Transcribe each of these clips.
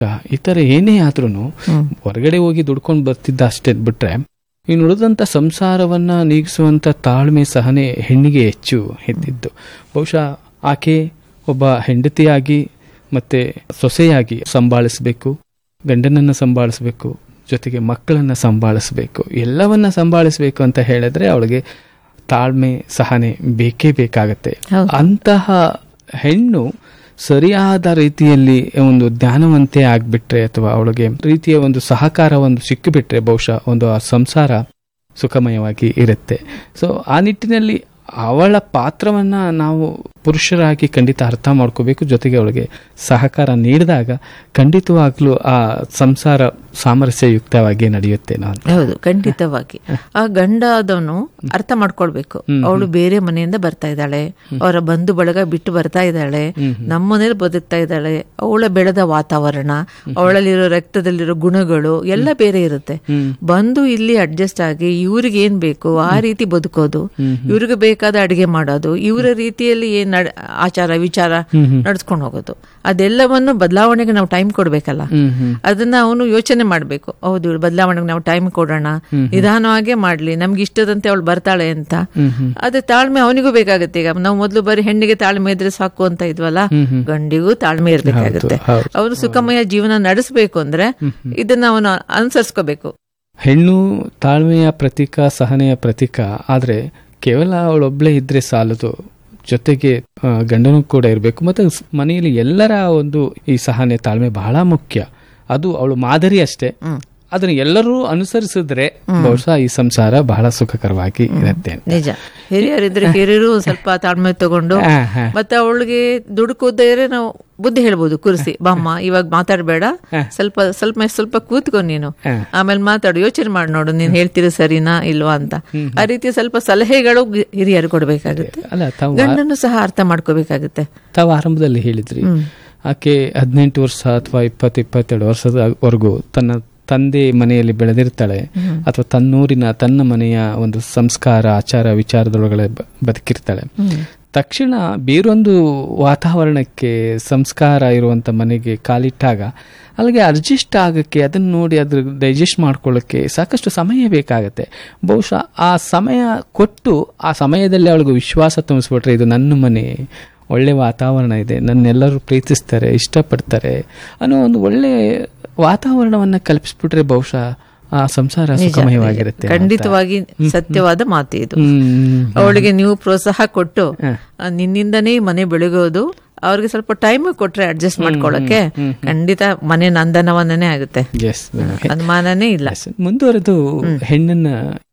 ಈ ತರ ಏನೇ ಆದ್ರೂ ಹೊರಗಡೆ ಹೋಗಿ ದುಡ್ಕೊಂಡು ಬರ್ತಿದ್ದ ಅಷ್ಟೇ ಬಿಟ್ರೆ ಇನ್ನು ಉಳಿದಂತ ಸಂಸಾರವನ್ನ ನೀಗಿಸುವಂತ ತಾಳ್ಮೆ ಸಹನೆ ಹೆಣ್ಣಿಗೆ ಹೆಚ್ಚು ಇದ್ದಿದ್ದು ಬಹುಶಃ ಆಕೆ ಒಬ್ಬ ಹೆಂಡತಿಯಾಗಿ ಮತ್ತೆ ಸೊಸೆಯಾಗಿ ಸಂಭಾಳಿಸಬೇಕು ಗಂಡನನ್ನ ಸಂಭಾಳಿಸಬೇಕು ಜೊತೆಗೆ ಮಕ್ಕಳನ್ನ ಸಂಭಾಳಿಸಬೇಕು ಎಲ್ಲವನ್ನ ಸಂಭಾಳಿಸಬೇಕು ಅಂತ ಹೇಳಿದ್ರೆ ಅವಳಿಗೆ ತಾಳ್ಮೆ ಸಹನೆ ಬೇಕೇ ಬೇಕಾಗತ್ತೆ ಹೌದು. ಅಂತಹ ಹೆಣ್ಣು ಸರಿಯಾದ ರೀತಿಯಲ್ಲಿ ಒಂದು ಜ್ಞಾನವಂತೆ ಆಗ್ಬಿಟ್ರೆ ಅಥವಾ ಅವಳಿಗೆ ರೀತಿಯ ಒಂದು ಸಹಕಾರ ಒಂದು ಸಿಕ್ಕಿಬಿಟ್ರೆ ಬಹುಶಃ ಒಂದು ಆ ಸಂಸಾರ ಸುಖಮಯವಾಗಿ ಇರುತ್ತೆ ಸೊ ಆ ನಿಟ್ಟಿನಲ್ಲಿ ಅವಳ ಪಾತ್ರವನ್ನ ನಾವು ಪುರುಷರಾಗಿ ಖಂಡಿತ ಅರ್ಥ ಮಾಡ್ಕೋಬೇಕು ಜೊತೆಗೆ ಅವಳಿಗೆ ಸಹಕಾರ ನೀಡಿದಾಗ ಖಂಡಿತವಾಗ್ಲೂ ಆ ಸಂಸಾರ ಸಾಮರಸ್ಯಯುಕ್ತವಾಗಿ ನಡೆಯುತ್ತೆ ನಾನು ಹೌದು ಖಂಡಿತವಾಗಿ ಆ ಗಂಡ ಆದವನು ಅರ್ಥ ಮಾಡ್ಕೊಳ್ಬೇಕು ಅವಳು ಬೇರೆ ಮನೆಯಿಂದ ಬರ್ತಾ ಇದ್ದಾಳೆ ಅವರ ಬಂಧು ಬಳಗ ಬಿಟ್ಟು ಬರ್ತಾ ಇದ್ದಾಳೆ ನಮ್ಮ ಮನೇಲಿ ಬದುಕ್ತಾ ಇದ್ದಾಳೆ ಅವಳ ಬೆಳೆದ ವಾತಾವರಣ ಅವಳಲ್ಲಿರೋ ರಕ್ತದಲ್ಲಿರೋ ಗುಣಗಳು ಎಲ್ಲ ಬೇರೆ ಇರುತ್ತೆ ಬಂದು ಇಲ್ಲಿ ಅಡ್ಜಸ್ಟ್ ಆಗಿ ಇವ್ರಿಗೆ ಏನ್ ಬೇಕು ಆ ರೀತಿ ಬದುಕೋದು ಇವ್ರಿಗೆ ಬೇಕಾದ ಅಡಿಗೆ ಮಾಡೋದು ಇವರ ರೀತಿಯಲ್ಲಿ ಏನ್ ನಡ್- ಆಚಾರ ವಿಚಾರ ನಡ್ಸ್ಕೊಂಡು ಹೋಗೋದು ಅದೆಲ್ಲವನ್ನು ಬದಲಾವಣೆಗೆ ನಾವು ಟೈಮ್ ಕೊಡ್ಬೇಕಲ್ಲ ಅದನ್ನ ಅವನು ಯೋಚನೆ ಮಾಡ್ಬೇಕು ಹೌದು ಇವಳು ಬದಲಾವಣೆಗೆ ನಾವು ಟೈಮ್ ಕೊಡೋಣ ನಿಧಾನವಾಗೇ ಮಾಡ್ಲಿ ನಮ್ಗೆ ಇಷ್ಟದಂತೆ ಅವಳು ಬರ್ತಾಳೆ ಅಂತ ಅದೇ ತಾಳ್ಮೆ ಅವನಿಗೂ ಬೇಕಾಗುತ್ತೆ ಈಗ ನಾವು ಮೊದಲು ಬರೀ ಹೆಣ್ಣಿಗೆ ತಾಳ್ಮೆ ಇದ್ರೆ ಸಾಕು ಅಂತ ಇದ್ವಲ್ಲ ಗಂಡಿಗೂ ತಾಳ್ಮೆ ಇರ್ಬೇಕಾಗುತ್ತೆ ಹೌದು. ಅವನು ಸುಖಮಯ ಜೀವನ ನಡೆಸಬೇಕು ಅಂದ್ರೆ ಇದನ್ನ ಅವನು ಅನುಸರಿಸ್ಕೋಬೇಕು ಹೆಣ್ಣು ತಾಳ್ಮೆಯ ಪ್ರತೀಕ ಸಹನೆಯ ಪ್ರತೀಕ ಆದ್ರೆ ಕೇವಲ ಅವಳೊಬ್ಳೆ ಇದ್ರೆ ಸಾಲದು ಜೊತೆಗೆ ಆ, ಗಂಡನೂ ಕೂಡ ಇರಬೇಕು ಮತ್ತೆ ಸ್- ಮನೆಯಲ್ಲಿ ಎಲ್ಲರ ಒಂದು ಈ ಸಹನೆ ತಾಳ್ಮೆ ಬಹಳ ಮುಖ್ಯ ಅದು ಅವಳು ಮಾದರಿ ಅಷ್ಟೇ ಅದನ್ನ ಎಲ್ಲರೂ ಅನುಸರಿಸಿದ್ರೆ ಬಹುಶಃ ಈ ಸಂಸಾರ ಬಹಳ ಸುಖಕರವಾಗಿ ಇರುತ್ತೆ ಅಂತ. ನಿಜ ಹಿರಿಯರಿದ್ರೆ ಹಿರಿಯರು ಸ್ವಲ್ಪ ತಾಳ್ಮೆ ತಗೊಂಡು ಆ, ಹಾ. ಮತ್ತೆ ಅವಳಿಗೆ ದುಡ್ಡು ಕೂದ್ರೆ ನಾವು ಬುದ್ಧಿ ಹೇಳ್ಬೋದು ಕುರ್ಸಿ ಬಾಮ್ಮ ಇವಾಗ ಮಾತಾಡಬೇಡ ಸ್ವಲ್ಪ ಸ್ವಲ್ಪ ಸ್ವಲ್ಪ ಕೂತ್ಕೊ ನೀನು ಹಾ. ಆಮೇಲೆ ಮಾತಾಡು ಯೋಚನೆ ಮಾಡಿ ನೋಡು ನೀನ್ ಹೇಳ್ತೀರಿ ಸರಿನಾ ಇಲ್ವಾ ಅಂತ ಆ ರೀತಿ ಸ್ವಲ್ಪ ಸಲಹೆಗಳು ಗಿ- ಹಿರಿಯರು ಕೊಡ್ಬೇಕಾಗುತ್ತೆ ಅಲ್ಲ ತಾವು ಗಂಡನ್ನು ಸಹ ಅರ್ಥ ಮಾಡ್ಕೋಬೇಕಾಗುತ್ತೆ ತಾವು ಆರಂಭದಲ್ಲಿ ಹೇಳಿದ್ರಿ ಆಕೆ ಹದಿನೆಂಟು ವರ್ಷ ಅಥವಾ ಇಪ್ಪತ್ತು ಇಪ್ಪತ್ತೆರಡು ವರ್ಷದವರೆಗೂ ತನ್ನ ತಂದೆ ಮನೆಯಲ್ಲಿ ಬೆಳೆದಿರ್ತಾಳೆ ಅಥವಾ ತನ್ನೂರಿನ ತನ್ನ ಮನೆಯ ಒಂದು ಸಂಸ್ಕಾರ ಆಚಾರ ವಿಚಾರದೊಳಗಡೆ ಬ- ಬದುಕಿರ್ತಾಳೆ ತಕ್ಷಣ ಬೇರೊಂದು ವಾತಾವರಣಕ್ಕೆ ಸಂಸ್ಕಾರ ಇರುವಂತ ಮನೆಗೆ ಕಾಲಿಟ್ಟಾಗ ಅಲ್ಲಿಗೆ ಅಡ್ಜಸ್ಟ್ ಆಗಕ್ಕೆ ಅದನ್ನ ನೋಡಿ ಅದ್ರ ಡೈಜೆಸ್ಟ್ ಮಾಡ್ಕೊಳ್ಳೋಕ್ಕೆ ಸಾಕಷ್ಟು ಸಮಯ ಬೇಕಾಗತ್ತೆ ಬಹುಶಃ ಆ ಸಮಯ ಕೊಟ್ಟು ಆ ಸಮಯದಲ್ಲಿ ಅವಳಿಗೆ ವಿಶ್ವಾಸ ತುಂಬಿಸ್ಬಿಟ್ರೆ ಇದು ನನ್ನ ಮನೆ ಒಳ್ಳೆ ವಾತಾವರಣ ಇದೆ ನನ್ನೆಲ್ಲರೂ ಪ್ರೀತಿಸ್ತಾರೆ ಇಷ್ಟಪಡ್ತಾರೆ ಅನ್ನೋ ಒಂದು ಒಳ್ಳೆ ವಾತಾವರಣವನ್ನ ಕಲ್ಪಿಸ್ಬಿಟ್ರೆ ಬಹುಶಃ ಆ ಸಂಸಾರ ಸುಖಮಯವಾಗಿರುತ್ತೆ ಅಂತ. ಖಂಡಿತವಾಗಿ ಸತ್ಯವಾದ ಮಾತು ಇದು ಹ್ಮ್. ಅವಳಿಗೆ ನೀವು ಪ್ರೋತ್ಸಾಹ ಕೊಟ್ಟು ಆ, ನಿನ್ನಿಂದನೇ ಈ ಮನೆ ಬೆಳಗೋದು ಅವ್ರಿಗೆ ಸ್ವಲ್ಪ ಟೈಮ್ ಕೊಟ್ರೆ ಅಡ್ಜಸ್ಟ್ ಮಾಡ್ಕೊಳ್ಳಕ್ಕೆ ಖಂಡಿತ ಮನೆ ನಂದನವನೇ ಆಗುತ್ತೆ Yes, madam. ಅನುಮಾನನೇ ಇಲ್ಲ Yes. ಮುಂದುವರೆದು ಹೆಣ್ಣನ್ನ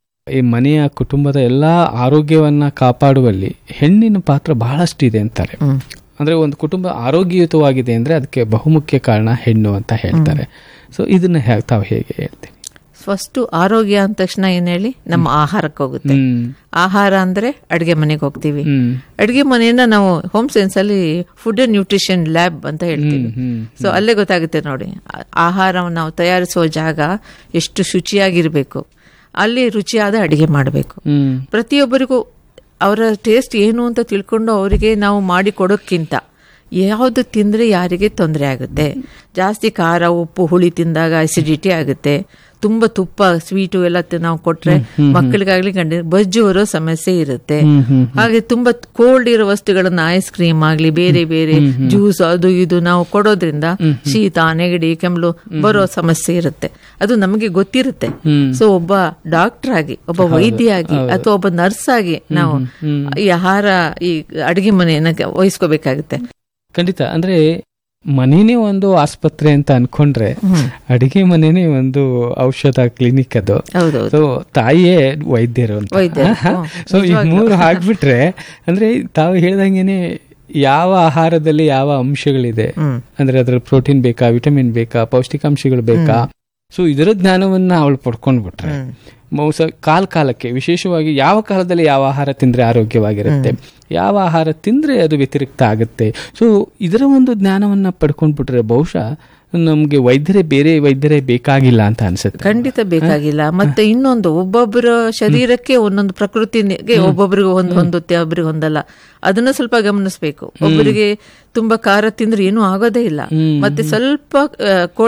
ಈ ಮನೆಯ ಕುಟುಂಬದ ಎಲ್ಲಾ ಆರೋಗ್ಯವನ್ನ ಕಾಪಾಡುವಲ್ಲಿ ಹೆಣ್ಣಿನ ಪಾತ್ರ ಬಹಳಷ್ಟು ಇದೆ ಅಂತಾರೆ ಹ್ಮ್. ಅಂದ್ರೆ ಒಂದು ಕುಟುಂಬ ಆರೋಗ್ಯಯುತವಾಗಿದೆ ಅಂದ್ರೆ ಅದಕ್ಕೆ ಬಹುಮುಖ್ಯ ಕಾರಣ ಹೆಣ್ಣು ಅಂತ ಹೇಳ್ತಾರೆ ಸೊ ಇದನ್ನ ಹೇ- ತಾವು ಹೇಗೆ ಹೇಳ್ತೀನಿ ಫಸ್ಟ್ ಆರೋಗ್ಯ ಅಂದ ತಕ್ಷಣ ಏನ್ ಹೇಳಿ ನಮ್ಮ ಆಹಾರಕ್ಕೆ ಹೋಗುತ್ತೆ ಹ್ಮ್ ಆಹಾರ ಅಂದ್ರೆ ಅಡಿಗೆ ಮನೆಗೆ ಹೋಗ್ತೀವಿ ಹ್ಮ್ ಅಡಿಗೆ ಮನೆಯನ್ನ ನಾವು ಹೋಮ್ ಸೈನ್ಸ್ ಅಲ್ಲಿ ಫುಡ್ ಅಂಡ್ ನ್ಯೂಟ್ರಿಷನ್ ಲ್ಯಾಬ್ ಅಂತ ಹೇಳ್ತೀವಿ ಹ್ಮ್ ಸೊ ಅಲ್ಲೇ ಗೊತ್ತಾಗುತ್ತೆ ನೋಡಿ ಆ- ಆಹಾರವನ್ನು ನಾವು ತಯಾರಿಸುವ ಜಾಗ ಎಷ್ಟು ಶುಚಿಯಾಗಿರ್ಬೇಕು ಅಲ್ಲಿ ರುಚಿಯಾದ ಅಡಿಗೆ ಮಾಡಬೇಕು ಹ್ಮ್ ಪ್ರತಿಯೊಬ್ಬರಿಗೂ ಅವರ ಟೇಸ್ಟ್ ಏನು ಅಂತ ತಿಳ್ಕೊಂಡು ಅವರಿಗೆ ನಾವು ಮಾಡಿ ಕೊಡೋಕ್ಕಿಂತ ಯಾವುದು ತಿಂದರೆ ಯಾರಿಗೆ ತೊಂದರೆ ಆಗುತ್ತೆ ಜಾಸ್ತಿ ಖಾರ ಉಪ್ಪು ಹುಳಿ ತಿಂದಾಗ ಅಸಿಡಿಟಿ ಆಗುತ್ತೆ ತುಂಬ ತುಪ್ಪ ಸ್ವೀಟು ಎಲ್ಲ ತಿ- ನಾವು ಕೊಟ್ರೆ ಮಕ್ಕಳಿಗಾಗ್ಲಿ ಗಂಡ ಬಜ್ಜು ಬರೋ ಸಮಸ್ಯೆ ಇರುತ್ತೆ ಹಾಗೆ ತುಂಬಾ ಕೋಲ್ಡ್ ಇರೋ ವಸ್ತುಗಳನ್ನ ಐಸ್ ಕ್ರೀಮ್ ಆಗ್ಲಿ ಬೇರೆ ಬೇರೆ ಜ್ಯೂಸ್ ಅದು ಇದು ನಾವು ಕೊಡೋದ್ರಿಂದ ಶೀತ ನೆಗಡಿ ಕೆಮ್ಮಲು ಬರೋ ಸಮಸ್ಯೆ ಇರುತ್ತೆ ಅದು ನಮಗೆ ಗೊತ್ತಿರುತ್ತೆ ಸೊ ಒಬ್ಬ ಡಾಕ್ಟರ್ ಆಗಿ ಒಬ್ಬ ವೈದ್ಯಯಾಗಿ ಅಥವಾ ಒಬ್ಬ ನರ್ಸ್ ಆಗಿ ನಾವು ಈ ಆಹಾರ ಈ ಅಡಿಗೆ ಮನೆಯನ್ನ ವಹಿಸ್ಕೋಬೇಕಾಗುತ್ತೆ ಖಂಡಿತ ಅಂದ್ರೆ ಮನೇನೆ ಒಂದು ಆಸ್ಪತ್ರೆ ಅಂತ ಅನ್ಕೊಂಡ್ರೆ ಅಡಿಗೆ ಮನೇನೆ ಒಂದು ಔಷಧ ಕ್ಲಿನಿಕ್ ಅದು ಹೌದೌದು ಸೊ ತಾಯಿಯೇ ವೈದ್ಯರು ಅಂತ ವೈದ್ಯರು, ಹ್ಮ್. ಸೊ ಈ ಮೂರು ಹಾಕ್ಬಿಟ್ರೆ ಅಂದ್ರೆ ತಾವು ಹೇಳ್ದಂಗೆನೆ ಯಾವ ಆಹಾರದಲ್ಲಿ ಯಾವ ಅಂಶಗಳಿದೆ ಹ್ಮ್ ಅಂದ್ರೆ ಅದ್ರ ಪ್ರೋಟೀನ್ ಬೇಕಾ ವಿಟಮಿನ್ ಬೇಕಾ ಪೌಷ್ಟಿಕಾಂಶಗಳು ಬೇಕಾ ಸೊ ಇದರ ಜ್ಞಾನವನ್ನ ಅವಳು ಪಡ್ಕೊಂಡ್ಬಿಟ್ರೆ ಹ್ಮ್. ಮೌಸ ಕಾಲ ಕಾಲಕ್ಕೆ ವಿಶೇಷವಾಗಿ ಯಾವ ಕಾಲದಲ್ಲಿ ಯಾವ ಆಹಾರ ತಿಂದ್ರೆ ಆರೋಗ್ಯವಾಗಿರುತ್ತೆ ಯಾವ ಆಹಾರ ತಿಂದ್ರೆ ಅದು ವ್ಯತಿರಿಕ್ತ ಆಗುತ್ತೆ ಸೊ ಇದರ ಒಂದು ಜ್ಞಾನವನ್ನ ಪಡ್ಕೊಂಡ್ಬಿಟ್ರೆ ಬಹುಶಃ ನಮ್ಗೆ ವೈದ್ಯರೇ ಬೇರೆ ವೈದ್ಯರೇ ಬೇಕಾಗಿಲ್ಲ ಅಂತ ಅನ್ಸುತ್ತೆ ಖಂಡಿತ ಬೇಕಾಗಿಲ್ಲ ಮತ್ತೆ ಇನ್ನೊಂದು ಒಬ್ಬೊಬ್ಬರ ಶರೀರಕ್ಕೆ ಒಂದೊಂದು ಪ್ರಕೃತಿಗೆ ಒಬ್ಬೊಬ್ಬರಿಗೆ ಒಂದು ಹೊಂದುತ್ತೆ ಒಬ್ಬರಿಗೆ ಹೊಂದಲ್ಲ ಅದನ್ನ ಸ್ವಲ್ಪ ಗಮನಿಸಬೇಕು ಒಬ್ಬರಿಗೆ ತುಂಬಾ ಖಾರ ತಿಂದ್ರೆ ಏನೂ ಆಗೋದೇ ಇಲ್ಲ ಮತ್ತೆ ಸ್ವಲ್ಪ ಆ,